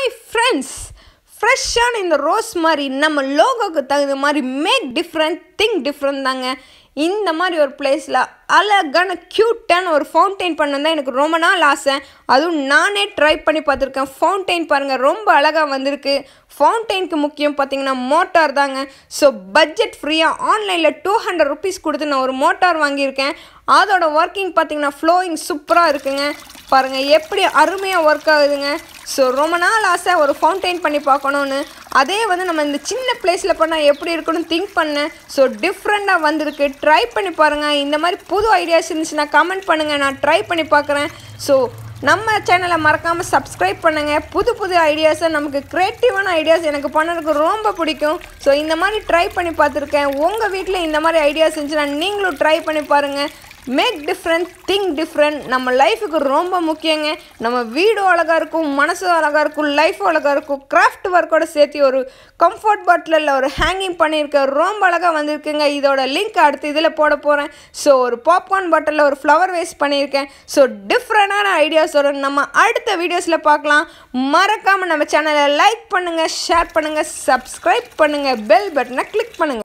hi friends ஃப்ரெஷ்ஷான இந்த rose மாதிரி நம்ம லோகோக்கு தகுந்த மாதிரி மேக் டிஃப்ரெண்ட் திங்க் டிஃப்ரெண்ட் தாங்க இந்த மாதிரி ஒரு பிளேஸில் அழகான க்யூட்டான ஒரு ஃபவுண்டைன் பண்ண தான் எனக்கு ரொம்ப நாள் ஆசை அதுவும் நானே ட்ரை பண்ணி பார்த்துருக்கேன் ஃபவுண்டைன் பாருங்கள் ரொம்ப அழகாக வந்திருக்கு ஃபவுண்டைனுக்கு முக்கியம் பார்த்தீங்கன்னா மோட்டார் தாங்க ஸோ பட்ஜெட் ஃப்ரீயாக ஆன்லைனில் டூ ஹண்ட்ரட் ருபீஸ் கொடுத்து நான் ஒரு மோட்டார் வாங்கியிருக்கேன் அதோட ஒர்க்கிங் பார்த்தீங்கன்னா ஃப்ளோயிங் சூப்பராக இருக்குங்க பாருங்கள் எப்படி அருமையாக ஒர்க் ஆகுதுங்க ஸோ ரொம்ப நாள் ஆசை ஒரு ஃபவுண்டைன் பண்ணி பார்க்கணுன்னு அதே வந்து நம்ம இந்த சின்ன பிளேஸில் பண்ணால் எப்படி இருக்குன்னு திங்க் பண்ணேன் ஸோ டிஃப்ரெண்ட்டாக வந்திருக்கு ட்ரை பண்ணி பாருங்கள் இந்த மாதிரி புது ஐடியாஸ் இருந்துச்சுன்னா கமெண்ட் பண்ணுங்கள் நான் ட்ரை பண்ணி பார்க்குறேன் ஸோ நம்ம சேனலை மறக்காமல் சப்ஸ்கிரைப் பண்ணுங்கள் புது புது ஐடியாஸை நமக்கு க்ரியேட்டிவான ஐடியாஸ் எனக்கு பண்ணதுக்கு ரொம்ப பிடிக்கும் ஸோ இந்த மாதிரி ட்ரை பண்ணி பார்த்துருக்கேன் உங்கள் வீட்டில் இந்த மாதிரி ஐடியாஸ் இருந்துச்சுன்னா நீங்களும் ட்ரை பண்ணி பாருங்கள் மேக் டிஃப்ரெண்ட் திங்க் டிஃப்ரெண்ட் நம்ம லைஃபுக்கு ரொம்ப முக்கியங்க நம்ம வீடும் அழகாக இருக்கும் மனசு அழகாக இருக்கும் லைஃபும் அழகாக இருக்கும் கிராஃப்ட் ஒர்க்கோட சேர்த்து ஒரு கம்ஃபர்ட் பாட்டிலில் ஒரு ஹேங்கிங் பண்ணியிருக்கேன் ரொம்ப அழகாக வந்திருக்குங்க இதோட லிங்க் அடுத்து இதில் போட போகிறேன் ஸோ ஒரு பாப்கார்ன் பாட்டிலில் ஒரு ஃப்ளவர் வேஸ்ட் பண்ணியிருக்கேன் ஸோ டிஃப்ரெண்டான ஐடியாஸோட நம்ம அடுத்த வீடியோஸில் பார்க்கலாம் மறக்காமல் நம்ம சேனலை லைக் பண்ணுங்கள் ஷேர் பண்ணுங்கள் சப்ஸ்கிரைப் பண்ணுங்கள் பெல் பட்டனை கிளிக் பண்ணுங்கள்